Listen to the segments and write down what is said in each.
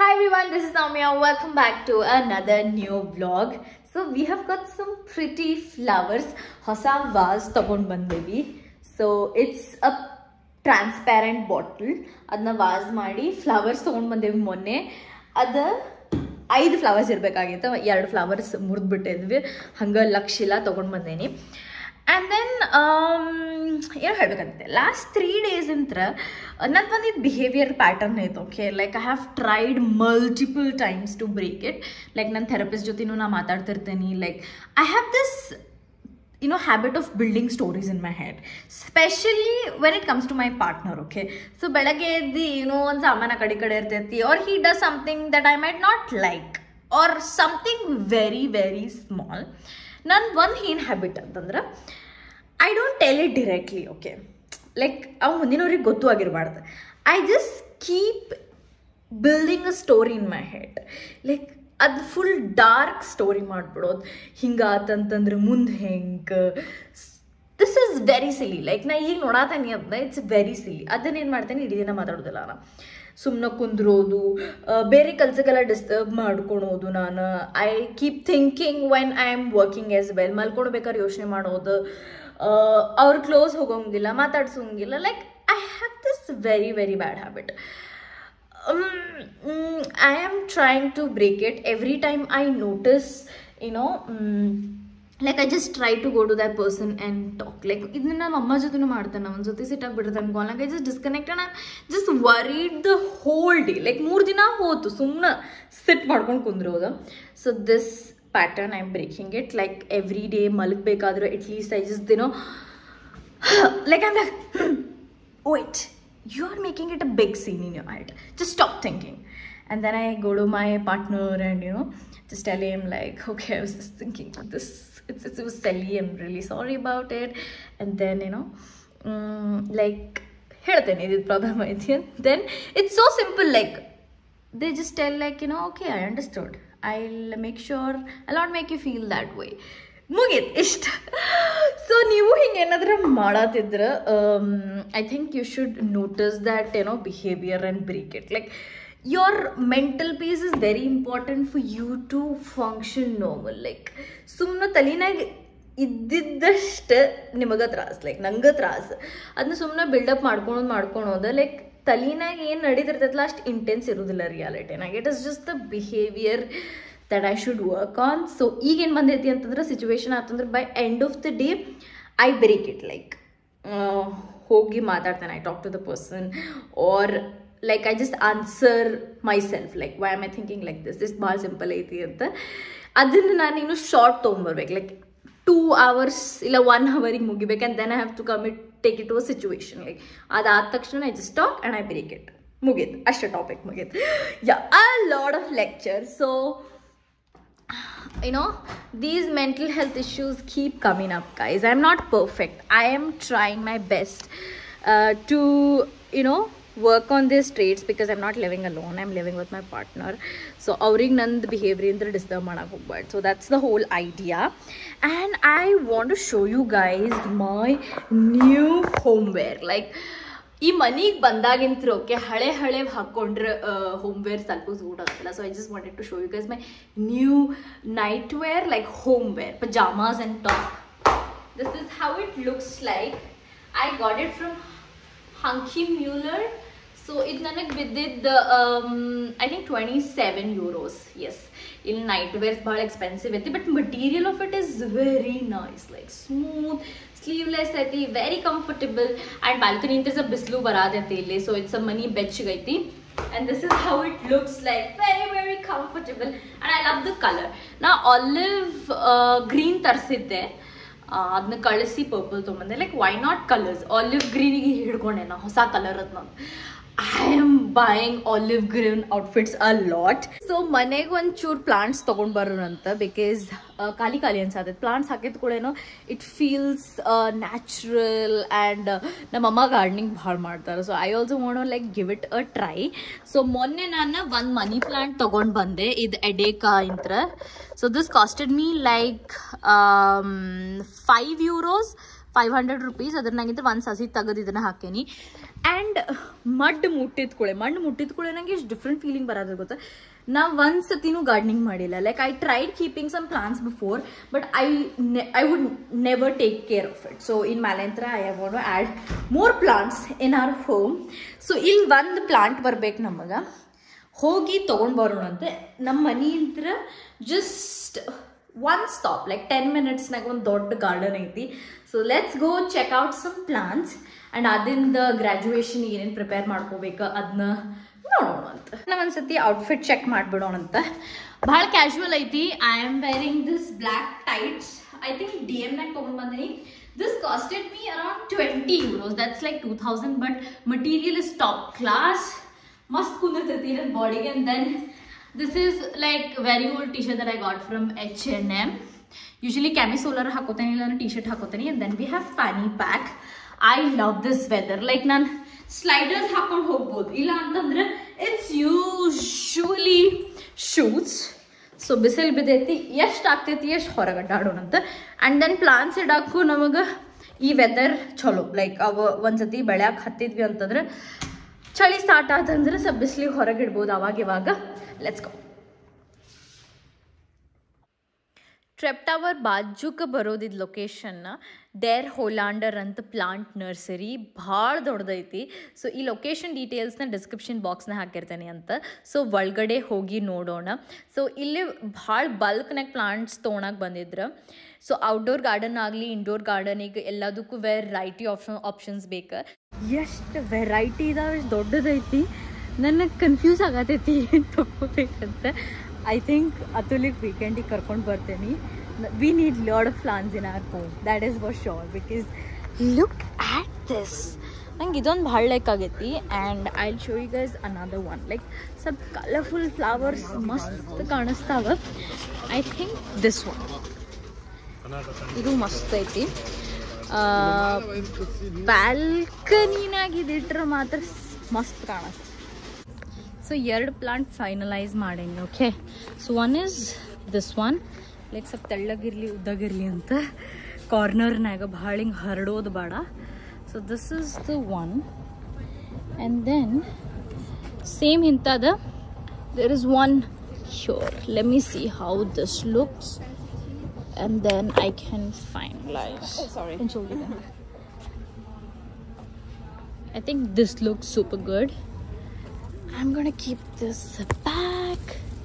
Hi everyone, this is Naumya. Welcome back to another new vlog. So we have got some pretty flowers. ಹೊಸ vase ತಗೊಂಡ್ ಬಂದೇವಿ so it's a transparent bottle ಅದನ್ನ vase ಮಾಡಿ flowers ತೊಗೊಂಡು ಬಂದೇವಿ ಮೊನ್ನೆ ಅದ ಐದು ಫ್ಲವರ್ಸ್ ಇರಬೇಕಾಗಿತ್ತು ಎರಡು ಫ್ಲವರ್ಸ್ ಮುರಿದ್ಬಿಟ್ಟಿದ್ವಿ ಹಂಗೆ ಲಕ್ಷ ಇಲ್ಲ ತೊಗೊಂಡು ಬಂದೇನಿ ಆ್ಯಂಡ್ ದೆನ್ ಏನು ಹೇಳ್ಬೇಕಂತೆ ಲಾಸ್ಟ್ ತ್ರೀ ಡೇಸ್ ಇಂತ್ರ ನಂದು ಬಂದಿದ್ದು ಬಿಹೇವಿಯರ್ ಪ್ಯಾಟರ್ನ್ ಐತೆ okay like I have tried multiple times to break it like ನನ್ನ ಥೆರಪಿಸ್ಟ್ ಜೊತೆನೂ ನಾ ಮಾತಾಡ್ತಿರ್ತೀನಿ like I have this you know habit of building stories in my head especially when it comes to my partner okay so ಬೆಳಗ್ಗೆ ಎದ್ದು ಏನೋ ಒಂದು ಸಾಮಾನು ಆ ಕಡೆ ಈ ಕಡೆ ಇರ್ತೈತಿ or he does something that I might not like or something very very small ನನ್ನ ಒಂದು ಏನು ಹ್ಯಾಬಿಟ್ ಅಂತಂದ್ರೆ I don't tell it directly okay like ಅವು ಮುಂದಿನವ್ರಿಗೆ ಗೊತ್ತು ಆಗಿರಬಾರ್ದು I just keep building a story in my head like ಅದು full dark story ಮಾಡ್ಬಿಡೋದು ಹಿಂಗಾತಂತಂದ್ರೆ ಮುಂದೆ ಹೆಂಗೆ this is very silly like ನಾ ಈಗ ನೋಡಾತೀನಿ ಅದನ್ನ ಇಟ್ಸ್ ವೆರಿ ಸಿಲಿ ಅದನ್ನೇನು ಮಾಡ್ತೇನೆ ಇಡೀ ದಿನ ಮಾತಾಡೋದಿಲ್ಲ ನಾನು ಸುಮ್ಮನೆ ಕುಂದ್ರೋದು ಆ, ಬೇರೆ ಕೆಲಸಕ್ಕೆಲ್ಲ ಡಿಸ್ಟರ್ಬ್ ಮಾಡ್ಕೊಳೋದು ನಾನು I keep thinking when I am working as well ಮಲ್ಕೊಳ್ಬೇಕಾದ್ರೆ ಯೋಚನೆ ಮಾಡೋದು ಅವ್ರ ಕ್ಲೋಸ್ ಹೋಗೋಂಗಿಲ್ಲ ಮಾತಾಡ್ಸೋಂಗಿಲ್ಲ like I have this very very bad habit um, mm, I am trying to break it every time I notice, you know, mm, like I just try to go to that person and talk. Like ಇದನ್ನ ನಮ್ಮ ಅಮ್ಮ ಜೊತೆನೂ ಮಾಡ್ತಾನೆ ಅವನ ಜೊತೆ sit ಆಗಿಬಿಡ್ತಾನೆ call I just disconnect and I just worried the whole day like ಮೂರು ದಿನ ಹೋತು ಸುಮ್ಮನೆ ಸಿಟ್ ಮಾಡ್ಕೊಂಡು ಕುಂದ್ರೋದು so this pattern I am breaking it like every day ಮಲಗಬೇಕಾದ್ರೆ ಅಟ್ ಲೀಸ್ಟ್ ಐ ಜಸ್ಟ್ ದಿನೋ like I'm like, wait, you are making it a big scene in your head. Just stop thinking. And then I go to my partner and you know, just tell him like, okay, I was just thinking this. It's, it's it was silly. I'm really sorry about it. And then you know, um, like ಹೇಳ್ತೇನೆ ಇದು problem ಐತಿ ಅಂತ then it's so simple like they just tell like you know okay i understood i'll make sure i'll not make you feel that way ಮುಗೀತು ಇಷ್ಟ so ನೀವು ಹಿಂಗೆ ಏನಾದರೂ ಮಾಡತ್ತಿದ್ರೆ I think you should notice that ಏನೋ behaviour and break it like your mental peace is very important for you to function normal like ಸುಮ್ಮನೆ ತಲೆನಾಗ ಇದ್ದಿದ್ದಷ್ಟು ನಿಮಗೆ ತ್ರಾಸ ಲೈಕ್ ನಂಗೆ ತ್ರಾಸ ಅದನ್ನ ಸುಮ್ಮನೆ ಬಿಲ್ಡಪ್ ಮಾಡ್ಕೊಳೋದು ಮಾಡ್ಕೊಳೋದು ಲೈಕ್ ತಲೆನಾಗ ಏನು ನಡೀತಿರ್ತೈತಲ್ಲ ಅಷ್ಟು ಇಂಟೆನ್ಸ್ ಇರೋದಿಲ್ಲ ರಿಯಾಲಿಟಿನಾಗ it is just the behaviour that I should work on so ಈಗೇನು ಬಂದೈತಿ ಅಂತಂದ್ರೆ ಸಿಚುವೇಶನ್ ಆತಂದ್ರೆ by end of the day I break it like ಹೋಗಿ ಮಾತಾಡ್ತೇನೆ I talk to the person or like I just answer myself like why am I thinking like this this ಭಾಳ simple ಐತಿ ಅಂತ ಅದನ್ನು ನಾನು ಇನ್ನು short ತೊಗೊಂಬರ್ಬೇಕು like two hours ಇಲ್ಲ ಒನ್ ಅವರಿಗೆ ಮುಗಿಬೇಕು and then I have to commit take it to a situation like ಅದಾದ ತಕ್ಷಣ I just talk and I break it ಮುಗೀತು ಅಷ್ಟೇ ಟಾಪಿಕ್ ಮುಗೀತು yeah a lot of lecture so you know these mental health issues keep coming up guys i'm not perfect i am trying my best uh, to you know work on these traits because i'm not living alone i'm living with my partner so ಅವ್ರಿಗೆ ನಂದು behaviour disturb ಮಾಡಕ್ಕೆ ಹೋಗ್ಬಾರ್ದು so that's the whole idea and I want to show you guys my new homewear like ಈ ಮನಿಗೆ ಬಂದಾಗಿಂತ್ರ okay ಹಳೆ ಹಳೆ ಹಾಕೊಂಡ್ರೆ ಹೋಮ್ ವೇರ್ ಸ್ವಲ್ಪ ಸೂಟ್ ಆಗುತ್ತಲ್ಲ so I just wanted to show you guys my new nightwear like homewear pajamas and top this is how it looks like I got it from Hunkemoller so ಇದು ನನಗೆ ಬಿದ್ದಿದ್ದು I think twenty seven euros ಎಸ್ ಇಲ್ಲಿ nightwears ಭಾಳ expensive ಐತಿ but material of it is very nice like smooth sleeveless ಐತಿ very comfortable and balcony ಇಂದ ಸ್ವಲ್ಪ ಬಿಸಿಲು ಬರಾದೈತಿ ಇಲ್ಲಿ ಸೊ ಇಟ್ಸ್ ಅ ಮನಿ ಬೆಚ್ಚಗೈತಿ and this is how it looks like very very comfortable and i love the color ನಾ olive green ತರಿಸಿದ್ದೆ ಅದನ್ನ ಕಳಿಸಿ ಪರ್ಪಲ್ ತೊಗೊಂಬಂದೆ like why not colours olive ಗ್ರೀನಿಗೆ ಹಿಡ್ಕೊಂಡೆ ನಾ ಹೊಸ ಕಲರ್ ಅದ್ ನಾನು I am buying olive green outfits a lot so ಮನೆಗೆ ಒಂಚೂರು ಪ್ಲಾಂಟ್ಸ್ ತೊಗೊಂಡು ಬರೋಣಂತ ಬಿಕಾಸ್ ಖಾಲಿ ಖಾಲಿ ಅನ್ಸತ್ತೆ ಪ್ಲಾಂಟ್ಸ್ ಹಾಕಿದ ಕೂಡ ಇಟ್ ಫೀಲ್ಸ್ ನ್ಯಾಚುರಲ್ ಆ್ಯಂಡ್ ನಮ್ಮಮ್ಮ ಗಾರ್ಡನಿಂಗ್ ಭಾಳ ಮಾಡ್ತಾರೆ so I also want like give it a try so ಮೊನ್ನೆ ನಾನು ಒಂದು ಮನಿ ಪ್ಲಾಂಟ್ ತೊಗೊಂಡು ಬಂದೆ ಇದು ಎಡೇಕಾ ಇಂತ್ರ so this costed me like five euros five hundred rupees ಅದ್ರನಾಗಿದ್ರೆ ಒಂದು ಸಸಿ ತೆಗೆದು ಇದನ್ನ ಹಾಕೇನಿ ಆ್ಯಂಡ್ ಮಡ್ ಮುಟ್ಟಿದ ಕೂಳೆ ಮಣ್ಣು ಮುಟ್ಟಿದ ಕೂಳೆ ನಂಗೆ ಎಷ್ಟು ಡಿಫ್ರೆಂಟ್ ಫೀಲಿಂಗ್ ಬರೋದು ಗೊತ್ತಾ ನಾ ಒಂದ್ ಸತಿನೂ ಗಾರ್ಡನಿಂಗ್ ಮಾಡಿಲ್ಲ like I tried keeping some plants before but I I would never take care of it so ಇನ್ ಮ್ಯಾಲೆಂತ್ರ I want add more plants in our home so ಇಲ್ಲಿ ಒಂದು ಪ್ಲಾಂಟ್ ಬರ್ಬೇಕು ನಮಗೆ ಹೋಗಿ ತೊಗೊಂಡು ಬರೋಣಂತೆ ನಮ್ಮ ಮನೆಯಿಂದ just one stop like ten ಮಿನಿಟ್ಸ್ನಾಗ ಒಂದು ದೊಡ್ಡ ಗಾರ್ಡನ್ ಐತಿ so let's go check out some plants and ಅದಿಂದ ಗ್ರ್ಯಾಜುಯೇಷನ್ ಏನೇನು ಪ್ರಿಪೇರ್ ಮಾಡ್ಕೋಬೇಕು ಅದನ್ನ ನೋಡೋಣ ಅಂತ ನಾವು ಒಂದ್ಸತಿ ಔಟ್ಫಿಟ್ ಚೆಕ್ ಮಾಡಿಬಿಡೋಣ ಅಂತ ಭಾಳ ಕ್ಯಾಶುವಲ್ ಐತಿ I am wearing this black tights I think ಡಿ ಎಮ್ನಾಗ ತೊಗೊಂಡು ಬಂದೀನಿ this costed me around twenty euros that's like two thousand but material is top class ಮಸ್ತ್ ಕುಂದಿರ್ತೈತಿ ನನ್ನ ಬಾಡಿಗೆ and then this is like very old T shirt that I got from H and M usually camisole ಹಾಕೋತೇನೆ ಇಲ್ಲ T shirt ಹಾಕೋತೇನೆ and then we have fanny pack I love this weather like ನಾನು sliders ಹಾಕೊಂಡು ಹೋಗ್ಬೋದು ಇಲ್ಲ ಅಂತಂದ್ರೆ it's usually shoes so ಬಿಸಿಲು ಬಿದ್ದೈತಿ ಎಷ್ಟು ಆಗ್ತೈತಿ ಎಷ್ಟು ಹೊರಗೆ ಅಡ್ಡಾಡೋಣಂತ ಆ್ಯಂಡ್ ದೆನ್ ಪ್ಲಾನ್ಸ್ ಇಡಕ್ಕೂ ನಮಗೆ ಈ ವೆದರ್ ಚಲೋ ಲೈಕ್ ಅವ ಒಂದ್ಸತಿ ಬೆಳ್ಯಾಕೆ ಹತ್ತಿದ್ವಿ ಅಂತಂದ್ರೆ ಚಳಿ ಸ್ಟಾರ್ಟ್ ಆತಂದ್ರೆ ಸ್ವಲ್ಪ ಬಿಸಿಲಿಗೆ ಹೊರಗೆ ಇಡ್ಬೋದು ಅವಾಗ ಇವಾಗ ಲೆಟ್ಸ್ ಗೋ ಟ್ರೆಪ್ ಟವರ್ ಬಾಜುಕ ಬರೋದಿದ್ದು ಲೊಕೇಶನ್ನ ಡೇರ್ ಹೋಲಾಂಡರ್ ಅಂತ ಪ್ಲಾಂಟ್ ನರ್ಸರಿ ಭಾಳ ದೊಡ್ಡದೈತಿ ಸೊ ಈ ಲೊಕೇಶನ್ ಡೀಟೇಲ್ಸ್ನ ಡಿಸ್ಕ್ರಿಪ್ಷನ್ ಬಾಕ್ಸ್ನ ಹಾಕಿರ್ತೇನೆ ಅಂತ ಸೊ ಒಳಗಡೆ ಹೋಗಿ ನೋಡೋಣ ಸೊ ಇಲ್ಲಿ ಭಾಳ ಬಲ್ಕ್ನಾಗ ಪ್ಲಾಂಟ್ಸ್ ತೊಗೊಳಕ್ಕೆ ಬಂದಿದ್ರು ಸೊ ಔಟ್ಡೋರ್ ಗಾರ್ಡನ್ ಆಗಲಿ ಇಂಡೋರ್ ಗಾರ್ಡನಿಗೆ ಎಲ್ಲದಕ್ಕೂ ವೆರೈಟಿ ಆಪ್ಷನ್ ಆಪ್ಷನ್ಸ್ ಬೇಕು ಎಷ್ಟು ವೆರೈಟಿ ಇದಾವೆ ಎಷ್ಟು ದೊಡ್ಡದೈತಿ ನನಗೆ ಕನ್ಫ್ಯೂಸ್ ಆಗತೈತಿ ಏನು ತಗೋಬೇಕಂತ ಐ ಥಿಂಕ್ ಅತುಲಿಗೆ ವೀಕೆಂಡಿಗೆ ಕರ್ಕೊಂಡು ಬರ್ತೇನೆ we need lot of plans in our home that is for sure because look at this ನಂಗೆ ಇದೊಂದು ಭಾಳ ಲೈಕ್ ಆಗೈತಿ and I show you guys another one like ಸ್ವಲ್ಪ ಕಲರ್ಫುಲ್ ಫ್ಲವರ್ಸ್ ಮಸ್ತ್ ಕಾಣಿಸ್ತಾವ ಐ ಥಿಂಕ್ ದಿಸ್ ಒನ್ ಇದು ಮಸ್ತ್ ಐತಿ ಬ್ಯಾಲ್ಕನಿನಾಗ ಇದಿಟ್ರೆ ಮಾತ್ರ ಮಸ್ತ್ ಕಾಣಿಸ್ತ ಸೊ ಎರಡು ಪ್ಲಾಂಟ್ ಫೈನಲೈಸ್ ಮಾಡೇನಿ okay so one is this one like ಸ್ವಲ್ಪ ತೆಳ್ಳಗಿರಲಿ ಉದ್ದಗಿರಲಿ ಅಂತ ಕಾರ್ನರ್ನಾಗ ಭಾಳ ಹಿಂಗೆ ಹರಡೋದು ಬೇಡ so this is the one and then same ಇಂಥದ there is one sure let me see how this looks and then I can finalize. Oh, sorry. And show you them. I think this looks super good. I'm gonna keep this back.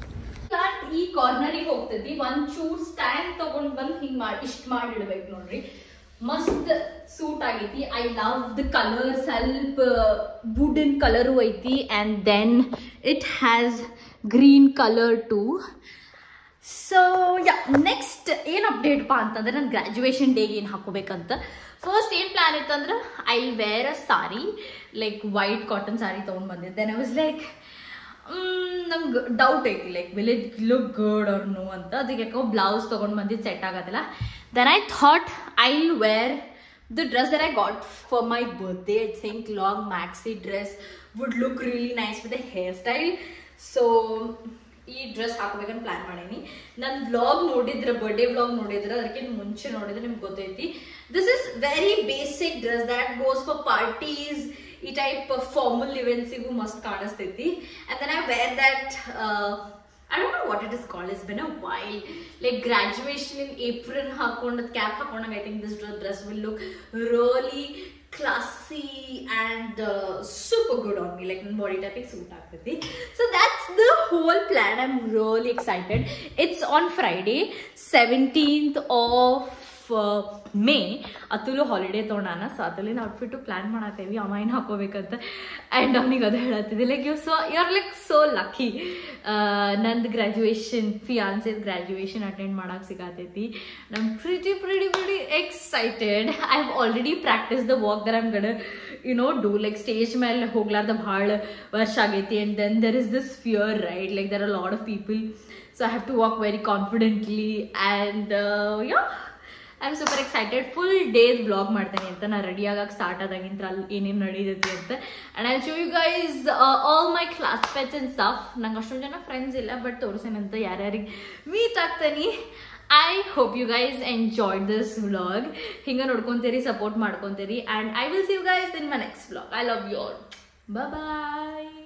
ಈ ಕಾರ್ನರಿಗೆ ಹೋಗ್ತೈತಿ ಒಂದ್ ಚೂರ್ stand ತಗೊಂಡ್ ಬಂದ್ ಹಿಂಗ್ ಮಾಡಿ ಇಷ್ಟ ಮಾಡಿ ಇಡ್ಬೇಕು ನೋಡ್ರಿ ಮಸ್ತ್ ಸೂಟ್ ಆಗೈತಿ ಐ ಲವ್ ದ ಕಲರ್ ಸ್ವಲ್ಪ ವುಡನ್ ಕಲರು ಐತಿ and then it has green colour too so yeah next ಏನು ಅಪ್ಡೇಟ್ಪಾ ಅಂತಂದ್ರೆ ನಾನು ಗ್ರ್ಯಾಜುಯೇಷನ್ ಡೇಗೆ ಏನು ಹಾಕೋಬೇಕಂತ ಫಸ್ಟ್ ಏನು ಪ್ಲಾನ್ ಇತ್ತಂದ್ರೆ I wear a sari like white cotton sari ತೊಗೊಂಡು ಬಂದಿದ್ದೆ ಐ ವಾಸ್ ಲೈಕ್ ನಮ್ಗೆ ಡೌಟ್ ಐತಿ like will it look good or no ಅಂತ ಅದಕ್ಕೆ ಯಾಕೋ ಬ್ಲೌಸ್ ತೊಗೊಂಡು ಬಂದಿದ್ದು ಸೆಟ್ ಆಗೋದಿಲ್ಲ then I thought I will wear the dress that I got for my birthday, I think long maxi dress would look really nice with the hairstyle. So ಈ dress ಹಾಕ್ಬೇಕಂತ plan ಮಾಡೀನಿ ನನ್ನ vlog ನೋಡಿದ್ರೆ birthday vlog ನೋಡಿದ್ರೆ ಅದಕ್ಕಿಂತ ಮುಂಚೆ ನೋಡಿದ್ರೆ ನಿಮ್ಗೆ ಗೊತ್ತೈತಿ this is very basic dress that goes for parties ಈ ಟೈಪ್ ಫಾರ್ಮಲ್ ಇವೆಂಟ್ಸಿಗೂ ಮಸ್ತ್ ಕಾಣಿಸ್ತೈತಿ and then I wear that I don't know what it is called. It's been a while. Like graduation in April, hakonda cap hakonda. I think this dress will look really classy and uh, super good on me. Like body typing suit ಆಗ್ತೈತಿ. So that's the whole plan. I'm really excited. It's on Friday, 17th of May Atul holiday ತೊಗೊಂಡಾನ so ಅತುಲಿನ outfit plan ಮಾಡತ್ತೇವಿ ಅವ ಏನು ಹಾಕೋಬೇಕಂತ and ಅವ್ನಿಗೆ ಅದು ಹೇಳತ್ತಿದ್ದೆ like you so you are like so lucky ನಂದು ಗ್ರ್ಯಾಜುಯೇಷನ್ ಫಿಯಾನ್ಸಿದ ಗ್ರ್ಯಾಜುಯೇಷನ್ ಅಟೆಂಡ್ ಮಾಡಕ್ಕೆ ಸಿಗತೈತಿ ನಮ್ pretty pretty pretty excited I have already practise the walk there I'm gotta you know do like stage ಮೇಲೆ ಹೋಗ್ಲಾರ್ದ ಭಾಳ ವರ್ಷ ಆಗೈತಿ and then there is this fear right like there are lot of people so I have to walk very confidently and yeah I am super excited full days blog ಮಾಡ್ತೇನೆ ಅಂತ ನಾ ready ಆಗಕ್ಕೆ start ಆದಾಗಿಂತ ಅಲ್ಲಿ ಏನೇನು ನಡೀತೈತಿ ಅಂತ and I show you guys all my classmates and staff ನಂಗೆ ಅಷ್ಟೊಂದು ಜನ ಫ್ರೆಂಡ್ಸ್ ಇಲ್ಲ ಬಟ್ ತೋರಿಸೇನಂತ ಯಾರ್ಯಾರಿಗೆ ಮೀಟ್ ಆಗ್ತಾನೆ I hope you guys enjoyed this vlog ಹಿಂಗೆ ನೋಡ್ಕೊಂತೀರಿ ಸಪೋರ್ಟ್ ಮಾಡ್ಕೊಂತೀರಿ and I will see you guys in my next vlog I love you all bye